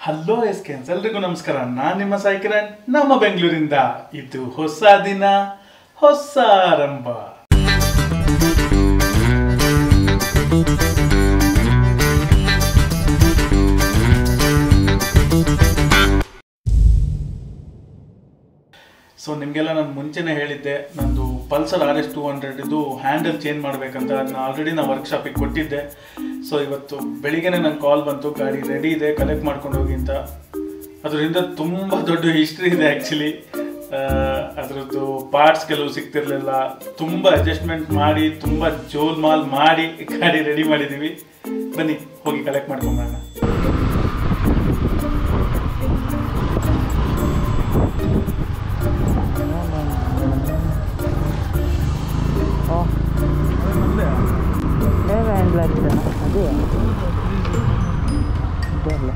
Hello S Kaynes ಎಲ್ರಿಗೂ ನಮಸ್ಕಾರ ನಾನು ನಿಮ್ಮ ಸಾಯಿ ಕಿರಣ್ ನಮ್ಮ ಬೆಂಗಳೂರಿಂದ ಇದು ಹೊಸ ದಿನ ಹೊಸ ಆರಂಭ ಸೊ ನಿಮಗೆಲ್ಲ ನಾನು ಮುಂಚೆನೇ ಹೇಳಿದ್ದೆ ನಂದು Pulsar R S two hundred ಇದು ಹ್ಯಾಂಡಲ್ ಚೇಂಜ್ ಮಾಡಬೇಕಂತ ಅದನ್ನ ಆಲ್ರೆಡಿ ನಾನು ವರ್ಕ್ಶಾಪಿಗೆ ಕೊಟ್ಟಿದ್ದೆ ಸೊ ಇವತ್ತು ಬೆಳಿಗ್ಗೆನೇ ನಂಗೆ ಕಾಲ್ ಬಂತು ಗಾಡಿ ರೆಡಿ ಇದೆ ಕಲೆಕ್ಟ್ ಮಾಡ್ಕೊಂಡು ಹೋಗಿ ಅಂತ ಅದರಿಂದ ತುಂಬ ದೊಡ್ಡ ಹಿಸ್ಟ್ರಿ ಇದೆ ಆ್ಯಕ್ಚುಲಿ ಅದರದ್ದು ಪಾರ್ಟ್ಸ್ ಕೆಲವು ಸಿಗ್ತಿರ್ಲಿಲ್ಲ ತುಂಬ ಅಡ್ಜಸ್ಟ್ಮೆಂಟ್ ಮಾಡಿ ತುಂಬ ಜೋಲ್ ಮಾಲ್ ಮಾಡಿ ಗಾಡಿ ರೆಡಿ ಮಾಡಿದ್ದೀವಿ ಬನ್ನಿ ಹೋಗಿ ಕಲೆಕ್ಟ್ ಮಾಡ್ಕೊಂಬರೋಣ ಬೇರೆ ಹ್ಯಾಂಡ್ಲ್ ಆಗ್ತದೆ ಅದೇ ಇದಲ್ಲ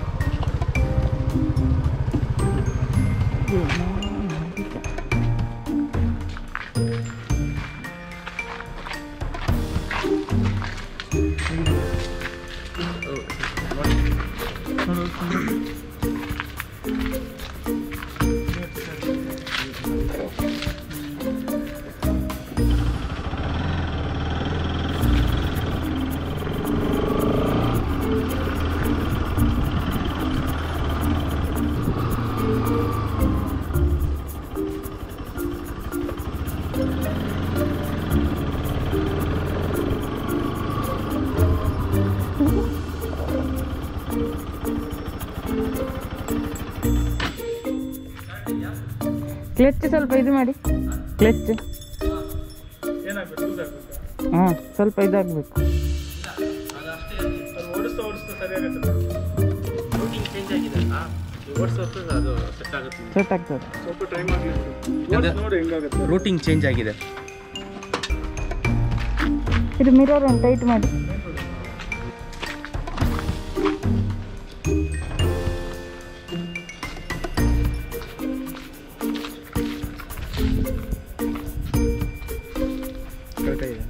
ಕ್ಲಚ್ ಸ್ವಲ್ಪ ಇದು ಮಾಡಿ ಕ್ಲಚ್ ಏನಾಗಬೇಕು ಯೂಸ್ ಆಗಬೇಕಾ ಹಾಂ ಸ್ವಲ್ಪ ಇದಾಗಬೇಕು ಅದು ಓಡಿಸ್ತಾ ಓಡಿಸ್ತಾ ಸರಿಯಾಗುತ್ತೆ ರೂಟಿಂಗ್ ಚೇಂಜ್ ಆಗಿದೆ ಅಲ್ಲ ಓಡಿಸೋದು ಅದು ಸೆಟ್ ಆಗುತ್ತೆ ಸೆಟ್ ಆಗ್ತದೆ ಸ್ವಲ್ಪ ಟೈಮ್ ಆಗಲಿ ನೋಡಿ ಹೆಂಗಾಗುತ್ತೆ ರೂಟಿಂಗ್ ಚೇಂಜ್ ಆಗಿದೆ ಇದು ಮಿರರ್ ಒಂದು ಟೈಟ್ ಮಾಡಿ ಕರೆಕ್ಟ್ ಆಗಿದೆ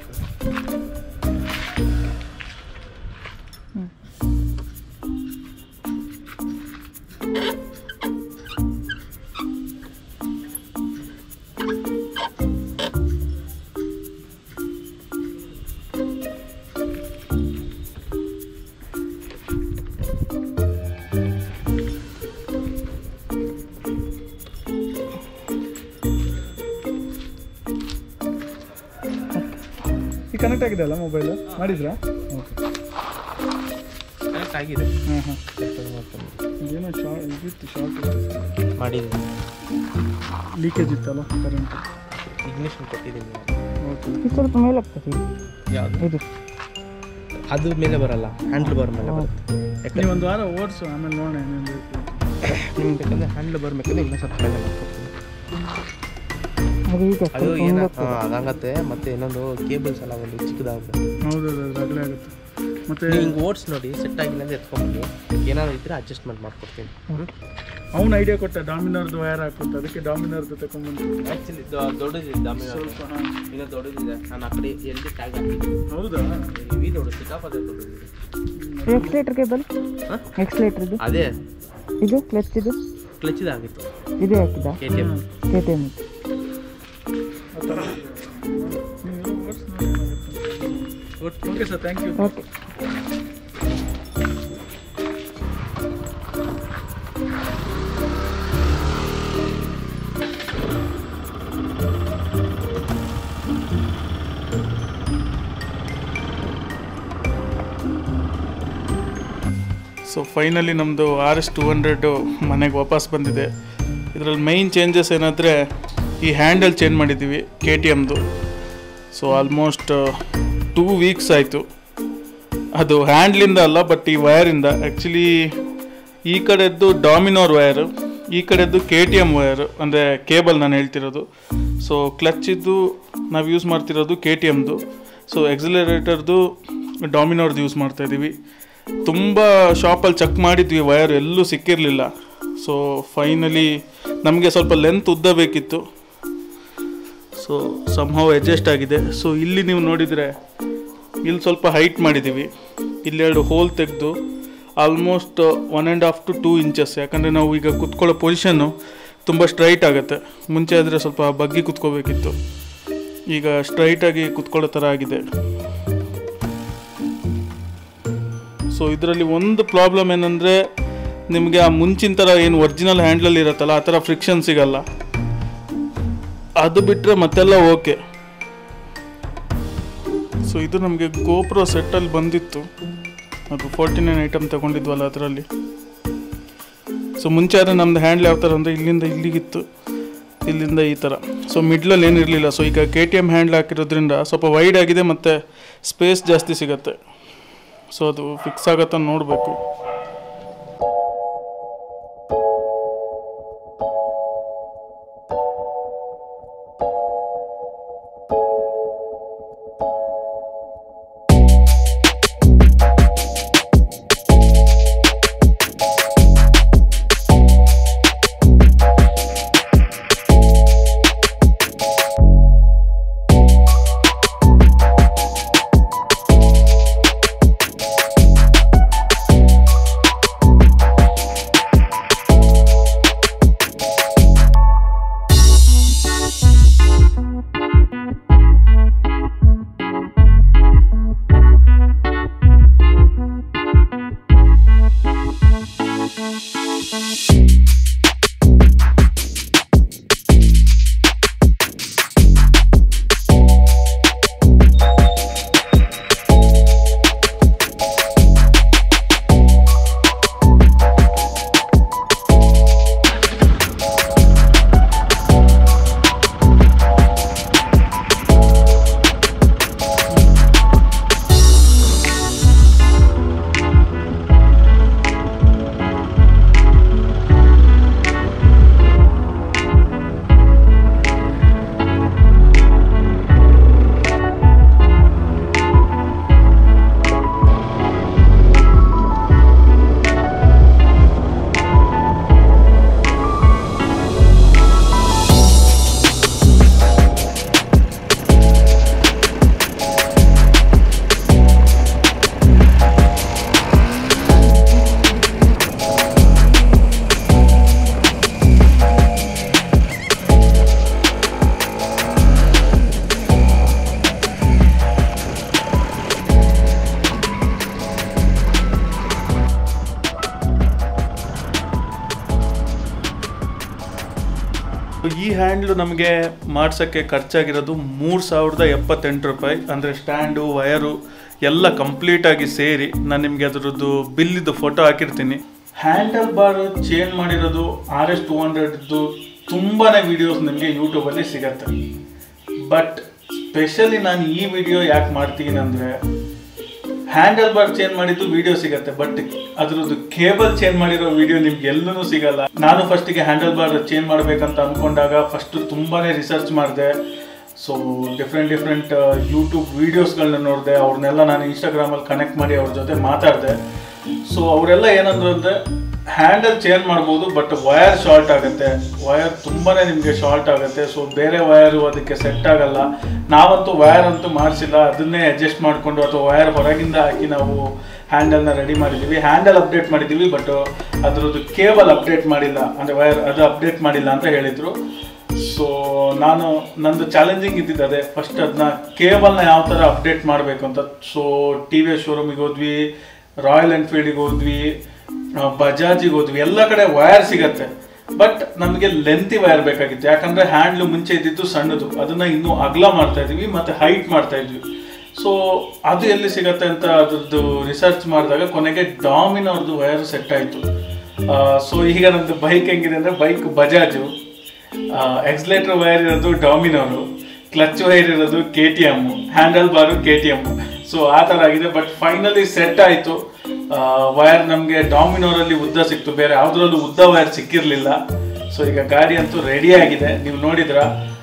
ಈ ಕನೆಕ್ಟ್ ಆಗಿದೆ ಅಲ್ಲ ಮೊಬೈಲ್ ಮಾಡಿದ್ರಾ ಓಕೆ ಕರೆಕ್ಟ್ ಆಗಿದೆ ಹಾಂ ಹಾಂ ಇದೇನೋ ಶಾರ್ಟ್ ಇದಿತ್ತು ಶಾರ್ಟ್ ಮಾಡಿದ್ದೀನಿ ಲೀಕೇಜ್ ಇತ್ತಲ್ಲ ಕರೆಂಟ್ ಇಗ್ನಿಷನ್ ಕೊಟ್ಟಿದ್ದೀನಿ ಓಕೆ ಇದು ಸ್ವಲ್ಪ ಮೇಲೆ ಆಗ್ತದೆ ಯಾವುದು ಇದು ಅದು ಮೇಲೆ ಬರಲ್ಲ ಹ್ಯಾಂಡ್ಲ್ ಬಾರ್ ಮೇಲೆ ಬರುತ್ತೆ ಯಾಕಂದ್ರೆ ನೀವು ಒಂದು ವಾರ ಓಡಿಸು ಆಮೇಲೆ ನೋಡೋಣ ಏನೇನು ಬೇಕು ನಿಮ್ಗೆ ಬೇಕಂದ್ರೆ ಹ್ಯಾಂಡ್ಲ್ ಬಾರ್ ಬೇಕಂದ್ರೆ ಇನ್ನೂ ಸ್ವಲ್ಪ ಮೇಲೆ ಮಾಡ್ಕೊಡ್ತೀನಿ ಅದು ಈಗ ಅದು ಸ್ವಲ್ಪ ಏನ ಮುಂದಾಗ್ತದೆ. ಅದಾಗತ್ತೆ ಮತ್ತೆ ಇನ್ನೊಂದು ಕೇಬಲ್ಸ್ ಎಲ್ಲ ಒಂದು ಚಿಕ್ಕದಾಗುತ್ತೆ ಹೌದು ಅದು ರಗಳೆ ಆಗುತ್ತೆ ಮತ್ತು ನೀವು ಹಿಂಗೆ ಓಡಿಸ್ ನೋಡಿ ಸೆಟ್ ಆಗಿಲ್ಲ ಅಂದ್ರೆ ಎತ್ಕೊಂಡ್ಬನ್ನಿ ಏನಾದ್ರು ಇದ್ರೆ ಅಡ್ಜಸ್ಟ್ಮೆಂಟ್ ಮಾಡ್ಕೊಡ್ತೀನಿ ಅವ್ನು ಐಡಿಯಾ ಕೊಟ್ಟ ಡಾಮಿನರ್ದು ವಯರ್ ಹಾಕುತ್ತೆ ಅದಕ್ಕೆ ಡಾಮಿನರ್ದು ತಗೊಂಡ್ಬಂದು ಆ್ಯಕ್ಚುಲಿ ದೊಡ್ಡದಿದೆ ಡಾಮಿನರ್ ಸ್ವಲ್ಪ ಹಾಂ ಇನ್ನೂ ದೊಡ್ಡದಿದೆ ನಾನು ಆ ಕಡೆ ಎಲ್ಲಿ ಟ್ಯಾಗ್ ಹಾಕಿದ್ದೀನಿ ಹೌದಾ ಹೆವಿ ದೊಡ್ಡ ಸಿಕ್ಕಾಪಟ್ಟೆ ದೊಡ್ಡದಿದೆ ಎಕ್ಸ್ಲೇಟರ್ ಕೇಬಲ್ ಹಾಂ ಎಕ್ಸ್ಲೇಟರ್ ಇದು ಅದೇ ಇದು ಕ್ಲಚ್ ಇದು ಕ್ಲಚ್ ಆಗಿತ್ತು ಇದೇ ಹಾಕಿದ K T M K T M ಆ ಥರ ನೀವು ಓಡಿಸಿ ನೋಡಿ okay sir thank you okay so finally ನಮ್ಮದು ಆರ್ ಎಸ್ ಟು ಹಂಡ್ರೆಡು ಮನೆಗೆ ವಾಪಸ್ ಬಂದಿದೆ ಇದರಲ್ಲಿ ಮೈನ್ ಚೇಂಜಸ್ ಏನಂದರೆ ಈ ಹ್ಯಾಂಡಲ್ ಚೇಂಜ್ ಮಾಡಿದ್ದೀವಿ ಕೆ ಟಿ ಎಮ್ದು ಸೊ ಆಲ್ಮೋಸ್ಟ್ ಟೂ ವೀಕ್ಸ್ ಆಯಿತು ಅದು ಹ್ಯಾಂಡ್ಲಿಂದ ಅಲ್ಲ ಬಟ್ ಈ ವಯರಿಂದ ಆ್ಯಕ್ಚುಲಿ ಈ ಕಡೆದ್ದು ಡಾಮಿನೋರ್ ವಯರು ಈ ಕಡೆದ್ದು ಕೆ ಟಿ ಎಮ್ ವಯರು ಅಂದರೆ ಕೇಬಲ್ ನಾನು ಹೇಳ್ತಿರೋದು ಸೊ ಕ್ಲಚ್ಚಿದ್ದು ನಾವು ಯೂಸ್ ಮಾಡ್ತಿರೋದು ಕೆ ಟಿ ಎಮ್ದು ಸೊ ಎಕ್ಸಿಲರೇಟರ್ದು ಡಾಮಿನೋರ್ದು ಯೂಸ್ ಮಾಡ್ತಾಯಿದ್ದೀವಿ ತುಂಬ ಶಾಪಲ್ಲಿ ಚೆಕ್ ಮಾಡಿದ್ವಿ ವಯರ್ ಎಲ್ಲೂ ಸಿಕ್ಕಿರಲಿಲ್ಲ ಸೊ ಫೈನಲಿ ನಮಗೆ ಸ್ವಲ್ಪ ಲೆಂತ್ ಉದ್ದ ಬೇಕಿತ್ತು ಸೊ ಸಂಹವ್ ಅಡ್ಜಸ್ಟ್ ಆಗಿದೆ ಸೊ ಇಲ್ಲಿ ನೀವು ನೋಡಿದರೆ ಇಲ್ಲಿ ಸ್ವಲ್ಪ ಹೈಟ್ ಮಾಡಿದ್ದೀವಿ ಇಲ್ಲೆರಡು ಹೋಲ್ ತೆಗೆದು almost one and half to two inches ಯಾಕಂದರೆ ನಾವು ಈಗ ಕುತ್ಕೊಳ್ಳೋ ಪೊಸಿಷನ್ನು ತುಂಬ ಸ್ಟ್ರೈಟ್ ಆಗುತ್ತೆ ಮುಂಚೆ ಆದರೆ ಸ್ವಲ್ಪ ಬಗ್ಗಿ ಕುತ್ಕೋಬೇಕಿತ್ತು ಈಗ ಸ್ಟ್ರೈಟಾಗಿ ಕುತ್ಕೊಳ್ಳೋ ಥರ ಆಗಿದೆ ಸೊ ಇದರಲ್ಲಿ ಒಂದು ಪ್ರಾಬ್ಲಮ್ ಏನಂದರೆ ನಿಮಗೆ ಆ ಮುಂಚಿನ ಥರ ಏನು ಒರಿಜಿನಲ್ ಹ್ಯಾಂಡ್ಲಲ್ಲಿ ಇರುತ್ತಲ್ಲ ಆ ಥರ ಫ್ರಿಕ್ಷನ್ ಸಿಗಲ್ಲ ಅದು ಬಿಟ್ಟರೆ ಮತ್ತೆಲ್ಲ ಓಕೆ ಸೊ ಇದು ನಮಗೆ ಗೋಪ್ರೋ ಸೆಟ್ಟಲ್ಲಿ ಬಂದಿತ್ತು ಅದು ಫೋರ್ಟಿ ನೈನ್ ಐಟಮ್ ತೊಗೊಂಡಿದ್ವಲ್ಲ ಅದರಲ್ಲಿ ಸೊ ಮುಂಚೆ ಆದರೆ ನಮ್ಮದು ಹ್ಯಾಂಡ್ಲ್ ಯಾವ ಥರ ಅಂದರೆ ಇಲ್ಲಿಂದ ಇಲ್ಲಿಗಿತ್ತು ಇಲ್ಲಿಂದ ಈ ಥರ ಸೊ ಮಿಡ್ಲಲ್ಲಿ ಏನಿರಲಿಲ್ಲ ಸೊ ಈಗ ಕೆ ಟಿ ಎಮ್ ಹ್ಯಾಂಡ್ಲ್ ಹಾಕಿರೋದ್ರಿಂದ ಸ್ವಲ್ಪ ವೈಡ್ ಆಗಿದೆ ಮತ್ತು ಸ್ಪೇಸ್ ಜಾಸ್ತಿ ಸಿಗತ್ತೆ ಸೊ ಅದು ಫಿಕ್ಸ್ ಆಗತ್ತ ನೋಡಬೇಕು ಈ ಹ್ಯಾಂಡ್ಲು ನಮಗೆ ಮಾಡ್ಸೋಕ್ಕೆ ಖರ್ಚಾಗಿರೋದು ಮೂರು ಸಾವಿರದ ಎಪ್ಪತ್ತೆಂಟು ರೂಪಾಯಿ ಅಂದರೆ ಸ್ಟ್ಯಾಂಡು ವಯರು ಎಲ್ಲ ಕಂಪ್ಲೀಟಾಗಿ ಸೇರಿ ನಾನು ನಿಮಗೆ ಅದರದ್ದು ಬಿಲ್ಲಿದ್ದು ಫೋಟೋ ಹಾಕಿರ್ತೀನಿ ಹ್ಯಾಂಡಲ್ ಬಾರ್ ಚೇಂಜ್ ಮಾಡಿರೋದು ಆರ್ ಎಸ್ ಟೂ ಹಂಡ್ರೆಡ್ದು ತುಂಬಾ ವೀಡಿಯೋಸ್ ನಿಮಗೆ ಯೂಟ್ಯೂಬಲ್ಲಿ ಸಿಗತ್ತೆ ಬಟ್ ಸ್ಪೆಷಲಿ ನಾನು ಈ ವಿಡಿಯೋ ಯಾಕೆ ಮಾಡ್ತೀನಿ ಅಂದರೆ ಹ್ಯಾಂಡಲ್ ಬಾರ್ ಚೇಂಜ್ ಮಾಡಿದ್ದು ವಿಡಿಯೋ ಸಿಗತ್ತೆ ಬಟ್ ಅದ್ರದ್ದು ಕೇಬಲ್ ಚೇಂಜ್ ಮಾಡಿರೋ ವಿಡಿಯೋ ನಿಮ್ಗೆ ಎಲ್ಲೂ ಸಿಗಲ್ಲ ನಾನು ಫಸ್ಟಿಗೆ ಹ್ಯಾಂಡಲ್ ಬಾರ್ ಚೇಂಜ್ ಮಾಡ್ಬೇಕಂತ ಅನ್ಕೊಂಡಾಗ ಫಸ್ಟ್ ತುಂಬಾನೇ ರಿಸರ್ಚ್ ಮಾಡಿದೆ ಸೊ ಡಿಫ್ರೆಂಟ್ ಡಿಫ್ರೆಂಟ್ ಯೂಟ್ಯೂಬ್ ವೀಡಿಯೋಸ್ಗಳನ್ನ ನೋಡಿದೆ ಅವ್ರನ್ನೆಲ್ಲ ನಾನು ಇನ್ಸ್ಟಾಗ್ರಾಮಲ್ಲಿ ಕನೆಕ್ಟ್ ಮಾಡಿ ಅವ್ರ ಜೊತೆ ಮಾತಾಡಿದೆ ಸೊ ಅವರೆಲ್ಲ ಏನಂದ್ರು ಅಂದರೆ ಹ್ಯಾಂಡಲ್ ಚೇಂಜ್ ಮಾಡ್ಬೋದು ಬಟ್ ವಯರ್ ಶಾರ್ಟ್ ಆಗುತ್ತೆ ವಯರ್ ತುಂಬಾನೇ ನಿಮಗೆ ಶಾರ್ಟ್ ಆಗುತ್ತೆ ಸೊ ಬೇರೆ ವಯರು ಅದಕ್ಕೆ ಸೆಟ್ ಆಗಲ್ಲ ನಾವಂತೂ ವಯರ್ ಅಂತೂ ಮಾಡಿಸಿಲ್ಲ ಅದನ್ನೇ ಅಡ್ಜಸ್ಟ್ ಮಾಡಿಕೊಂಡು ಅಥವಾ ವಯರ್ ಹೊರಗಿಂದ ಹಾಕಿ ನಾವು ಹ್ಯಾಂಡಲ್ನ ರೆಡಿ ಮಾಡಿದ್ದೀವಿ ಹ್ಯಾಂಡಲ್ ಅಪ್ಡೇಟ್ ಮಾಡಿದ್ದೀವಿ ಬಟ್ ಅದ್ರದ್ದು ಕೇಬಲ್ ಅಪ್ಡೇಟ್ ಮಾಡಿಲ್ಲ ಅಂದರೆ ವಯರ್ ಅದು ಅಪ್ಡೇಟ್ ಮಾಡಿಲ್ಲ ಅಂತ ಹೇಳಿದರು ಸೊ ನಾನು ನಂದು ಚಾಲೆಂಜಿಂಗ್ ಇದ್ದಿದ್ದು ಅದೇ ಫಸ್ಟ್ ಅದನ್ನ ಕೇಬಲ್ನ ಯಾವ ಥರ ಅಪ್ಡೇಟ್ ಮಾಡಬೇಕು ಅಂತ ಸೊ ಟಿ ವಿ ಎಸ್ ಶೋರೂಮಿಗೆ ಹೋದ್ವಿ ರಾಯಲ್ ಎನ್ಫೀಲ್ಡಿಗೆ ಹೋದ್ವಿ ಆ, ಬಜಾಜಿಗೆ ಹೋದ್ವಿ ಎಲ್ಲ ಕಡೆ ವಯರ್ ಸಿಗತ್ತೆ ಬಟ್ ನಮಗೆ ಲೆಂತಿ ವಯರ್ ಬೇಕಾಗಿತ್ತು ಯಾಕಂದ್ರೆ ಹ್ಯಾಂಡ್ಲು ಮುಂಚೆ ಇದ್ದಿದ್ದು ಸಣ್ಣದು ಅದನ್ನ ಇನ್ನೂ ಅಗಲ ಮಾಡ್ತಾ ಇದೀವಿ ಮತ್ತೆ ಹೈಟ್ ಮಾಡ್ತಾ ಇದ್ವಿ ಸೊ ಅದು ಎಲ್ಲಿ ಸಿಗತ್ತೆ ಅಂತ ಅದ್ರದ್ದು ರಿಸರ್ಚ್ ಮಾಡಿದಾಗ ಕೊನೆಗೆ ಡಾಮಿನ್ ಅವ್ರದ್ದು ವಯರ್ ಸೆಟ್ ಆಯಿತು ಸೊ ಈಗ ನಮ್ಮದು ಬೈಕ್ ಹೆಂಗಿದೆ ಅಂದರೆ ಬೈಕ್ ಬಜಾಜು ಎಕ್ಸ್ಲೇಟರ್ ವೈರ್ ಇರೋದು ಡಾಮಿನೋರು ಕ್ಲಚ್ ವೈರ್ ಇರೋದು K T M handle bar K T M so ಆ ಥರ ಆಗಿದೆ ಬಟ್ ಫೈನಲಿ ಸೆಟ್ ಆಯಿತು ವೈರ್ ನಮಗೆ ಡಾಮಿನೋರಲ್ಲಿ ಉದ್ದ ಸಿಕ್ತು ಬೇರೆ ಯಾವುದ್ರಲ್ಲೂ ಉದ್ದ ವೈರ್ ಸಿಕ್ಕಿರಲಿಲ್ಲ ಸೊ ಈಗ ಗಾಡಿ ಅಂತೂ ರೆಡಿ ಆಗಿದೆ ನೀವು ನೋಡಿದ್ರ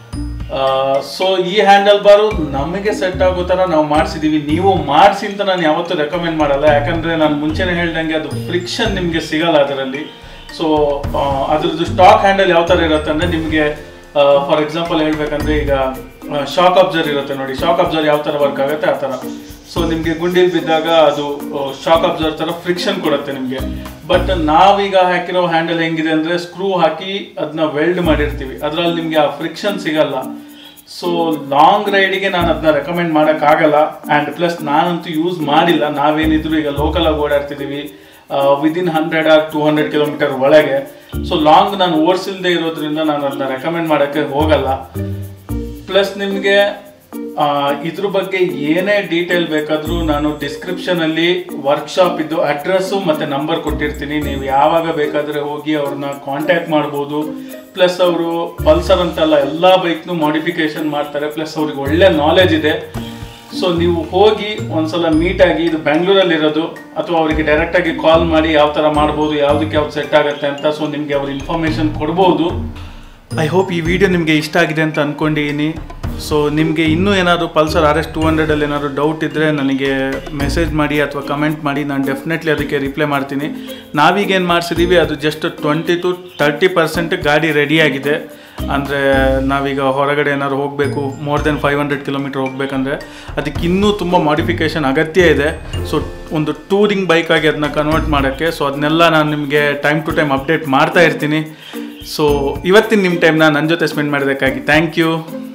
ಸೊ ಈ ಹ್ಯಾಂಡಲ್ ಬಾರು ನಮಗೆ ಸೆಟ್ ಆಗೋ ಥರ ನಾವು ಮಾಡಿಸಿದೀವಿ ನೀವು ಮಾಡಿಸಿ ಅಂತ ನಾನು ಯಾವತ್ತೂ ರೆಕಮೆಂಡ್ ಮಾಡಲ್ಲ ಯಾಕಂದ್ರೆ ನಾನು ಮುಂಚೆನೇ ಹೇಳ್ದಂಗೆ ಅದು ಫ್ರಿಕ್ಷನ್ ನಿಮಗೆ ಸಿಗಲ್ಲ ಅದರಲ್ಲಿ ಸೊ ಅದ್ರದ್ದು ಸ್ಟಾಕ್ ಹ್ಯಾಂಡಲ್ ಯಾವ ಥರ ಇರುತ್ತೆ ಅಂದರೆ ನಿಮಗೆ ಫಾರ್ ಎಕ್ಸಾಂಪಲ್ ಹೇಳ್ಬೇಕಂದ್ರೆ ಈಗ ಶಾಕ್ ಅಬ್ಸರ್ ಇರುತ್ತೆ ನೋಡಿ ಶಾಕ್ ಅಬ್ಸರ್ ಯಾವ ಥರ ವರ್ಕ್ ಆಗುತ್ತೆ ಆ ಥರ ಸೊ ನಿಮಗೆ ಗುಂಡಿಲ್ ಬಿದ್ದಾಗ ಅದು ಶಾಕ್ ಅಬ್ಸರ್ವ್ ಥರ ಫ್ರಿಕ್ಷನ್ ಕೊಡುತ್ತೆ ನಿಮಗೆ ಬಟ್ ನಾವೀಗ ಹಾಕಿರೋ ಹ್ಯಾಂಡಲ್ ಹೆಂಗಿದೆ ಅಂದರೆ ಸ್ಕ್ರೂ ಹಾಕಿ ಅದನ್ನ ವೆಲ್ಡ್ ಮಾಡಿರ್ತೀವಿ ಅದರಲ್ಲಿ ನಿಮಗೆ ಆ ಫ್ರಿಕ್ಷನ್ ಸಿಗಲ್ಲ ಸೊ ಲಾಂಗ್ ರೈಡಿಗೆ ನಾನು ಅದನ್ನ ರೆಕಮೆಂಡ್ ಮಾಡೋಕ್ಕಾಗಲ್ಲ ಆ್ಯಂಡ್ ಪ್ಲಸ್ ನಾನಂತೂ ಯೂಸ್ ಮಾಡಿಲ್ಲ ನಾವೇನಿದ್ರು ಈಗ ಲೋಕಲ್ ಆಗಿ ಓಡಾಡ್ತಿದ್ದೀವಿ within hundred or two hundred kilometre ಒಳಗೆ ಸೊ ಲಾಂಗ್ ನಾನು ಓಡಿಸಿಲ್ದೇ ಇರೋದ್ರಿಂದ ನಾನು ಅದನ್ನ ರೆಕಮೆಂಡ್ ಮಾಡೋಕ್ಕೆ ಹೋಗಲ್ಲ ಪ್ಲಸ್ ನಿಮಗೆ ಇದ್ರ ಬಗ್ಗೆ ಏನೇ ಡೀಟೇಲ್ ಬೇಕಾದರೂ ನಾನು ಡಿಸ್ಕ್ರಿಪ್ಷನಲ್ಲಿ ವರ್ಕ್ಶಾಪ್ ಇದ್ದು ಅಡ್ರೆಸ್ಸು ಮತ್ತು ನಂಬರ್ ಕೊಟ್ಟಿರ್ತೀನಿ ನೀವು ಯಾವಾಗ ಬೇಕಾದರೆ ಹೋಗಿ ಅವ್ರನ್ನ ಕಾಂಟ್ಯಾಕ್ಟ್ ಮಾಡ್ಬೋದು ಪ್ಲಸ್ ಅವರು ಪಲ್ಸರ್ ಅಂತಲ್ಲ ಎಲ್ಲ ಬೈಕ್ನು ಮಾಡಿಫಿಕೇಶನ್ ಮಾಡ್ತಾರೆ ಪ್ಲಸ್ ಅವ್ರಿಗೆ ಒಳ್ಳೆ ನಾಲೆಜ್ ಇದೆ ಸೊ ನೀವು ಹೋಗಿ ಒಂದ್ಸಲ ಮೀಟ್ ಆಗಿ ಇದು ಬೆಂಗಳೂರಲ್ಲಿ ಇರೋದು ಅಥವಾ ಅವರಿಗೆ ಡೈರೆಕ್ಟಾಗಿ ಕಾಲ್ ಮಾಡಿ ಯಾವ ಥರ ಮಾಡ್ಬೋದು ಯಾವುದಕ್ಕೆ ಯಾವ್ದು ಸೆಟ್ ಆಗುತ್ತೆ ಅಂತ ಸೊ ನಿಮಗೆ ಅವ್ರು ಇನ್ಫಾರ್ಮೇಷನ್ ಕೊಡ್ಬೋದು ಐ ಹೋಪ್ ಈ ವಿಡಿಯೋ ನಿಮಗೆ ಇಷ್ಟ ಆಗಿದೆ ಅಂತ ಅಂದ್ಕೊಂಡಿದ್ದೀನಿ ಸೊ ನಿಮಗೆ ಇನ್ನೂ ಏನಾದರೂ ಪಲ್ಸರ್ ಆರ್ ಎಸ್ ಟೂ ಹಂಡ್ರೆಡಲ್ಲಿ ಏನಾದರೂ ಡೌಟ್ ಇದ್ದರೆ ನನಗೆ ಮೆಸೇಜ್ ಮಾಡಿ ಅಥವಾ ಕಮೆಂಟ್ ಮಾಡಿ ನಾನು ಡೆಫಿನೆಟ್ಲಿ ಅದಕ್ಕೆ ರಿಪ್ಲೈ ಮಾಡ್ತೀನಿ ನಾವೀಗೇನು ಮಾಡಿಸಿದ್ದೀವಿ ಅದು just twenty to thirty percent ಗಾಡಿ ರೆಡಿಯಾಗಿದೆ ಅಂದರೆ ನಾವೀಗ ಹೊರಗಡೆ ಏನಾದ್ರು ಹೋಗಬೇಕು more than five hundred kilometre ಹೋಗಬೇಕಂದ್ರೆ ಅದಕ್ಕೆ ಇನ್ನೂ ತುಂಬ ಮಾಡಿಫಿಕೇಷನ್ ಅಗತ್ಯ ಇದೆ ಸೊ ಒಂದು ಟೂರಿಂಗ್ ಬೈಕಾಗಿ ಅದನ್ನ ಕನ್ವರ್ಟ್ ಮಾಡೋಕ್ಕೆ ಸೊ ಅದನ್ನೆಲ್ಲ ನಾನು ನಿಮಗೆ ಟೈಮ್ ಟು ಟೈಮ್ ಅಪ್ಡೇಟ್ ಮಾಡ್ತಾ ಇರ್ತೀನಿ ಸೊ ಇವತ್ತಿನ ನಿಮ್ಮ ಟೈಮ್ನ ನನ್ನ ಜೊತೆ ಸ್ಪೆಂಡ್ ಮಾಡೋದಕ್ಕಾಗಿ ಥ್ಯಾಂಕ್ ಯು